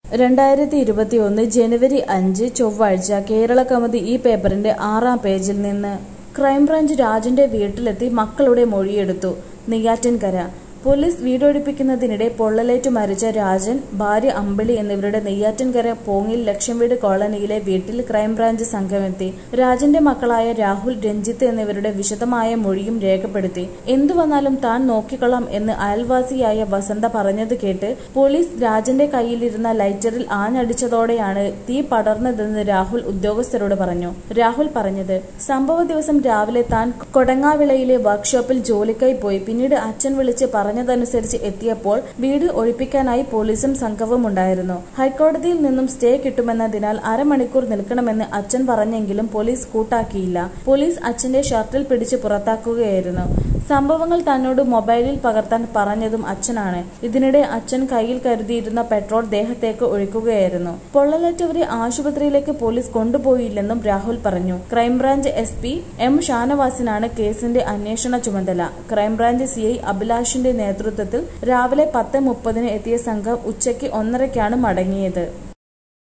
രണ്ടായിരത്തി ഇരുപത്തിയൊന്ന് ജനുവരി അഞ്ച് ചൊവ്വാഴ്ച കേരള കൗമുദി ഈ പേപ്പറിന്റെ ആറാം പേജിൽ നിന്ന് ക്രൈംബ്രാഞ്ച് രാജന്റെ വീട്ടിലെത്തി മക്കളുടെ മൊഴിയെടുത്തു നെയ്യാറ്റിൻകര പോലീസ് വീടൊഴിപ്പിക്കുന്നതിനിടെ പൊള്ളലേറ്റു മരിച്ച രാജൻ ഭാര്യ അമ്പിളി എന്നിവരുടെ നെയ്യാറ്റിൻകര പോങ്ങിൽ ലക്ഷ്യം കോളനിയിലെ വീട്ടിൽ ക്രൈംബ്രാഞ്ച് സംഘമെത്തി രാജന്റെ മക്കളായ രാഹുൽ രഞ്ജിത്ത് എന്നിവരുടെ വിശദമായ മൊഴിയും രേഖപ്പെടുത്തി എന്തു വന്നാലും താൻ നോക്കിക്കൊള്ളാം എന്ന് അയൽവാസിയായ വസന്ത പറഞ്ഞത് കേട്ട് പോലീസ് രാജന്റെ കയ്യിലിരുന്ന ലൈറ്ററിൽ ആഞ്ഞടിച്ചതോടെയാണ് തീ പടർന്നതെന്ന് രാഹുൽ ഉദ്യോഗസ്ഥരോട് പറഞ്ഞു രാഹുൽ പറഞ്ഞത് സംഭവ ദിവസം രാവിലെ താൻ കൊടങ്ങാവിളയിലെ വർക്ക്ഷോപ്പിൽ ജോലിക്കായി പോയി പിന്നീട് അച്ഛൻ വിളിച്ച് പറഞ്ഞതനുസരിച്ച് എത്തിയപ്പോൾ വീട് ഒഴിപ്പിക്കാനായി പോലീസും സംഘവും ഉണ്ടായിരുന്നു ഹൈക്കോടതിയിൽ നിന്നും സ്റ്റേ കിട്ടുമെന്നതിനാൽ അരമണിക്കൂർ നിൽക്കണമെന്ന് അച്ഛൻ പറഞ്ഞെങ്കിലും പോലീസ് കൂട്ടാക്കിയില്ല പോലീസ് അച്ഛന്റെ ഷർട്ടിൽ പിടിച്ച് പുറത്താക്കുകയായിരുന്നു സംഭവങ്ങൾ തന്നോട് മൊബൈലിൽ പകർത്താൻ പറഞ്ഞതും അച്ഛനാണ് ഇതിനിടെ അച്ഛൻ കയ്യിൽ കരുതിയിരുന്ന പെട്രോൾ ദേഹത്തേക്ക് ഒഴിക്കുകയായിരുന്നു പൊള്ളലേറ്റവരെ ആശുപത്രിയിലേക്ക് പോലീസ് കൊണ്ടുപോയില്ലെന്നും രാഹുൽ പറഞ്ഞു ക്രൈംബ്രാഞ്ച് എസ് പി എം ഷാനവാസിനാണ് കേസിന്റെ അന്വേഷണ ചുമതല ക്രൈംബ്രാഞ്ച് സി ഐ അഭിലാഷിന്റെ നേതൃത്വത്തിൽ രാവിലെ പത്ത് മുപ്പതിന് എത്തിയ സംഘം ഉച്ചയ്ക്ക് ഒന്നരയ്ക്കാണ് മടങ്ങിയത്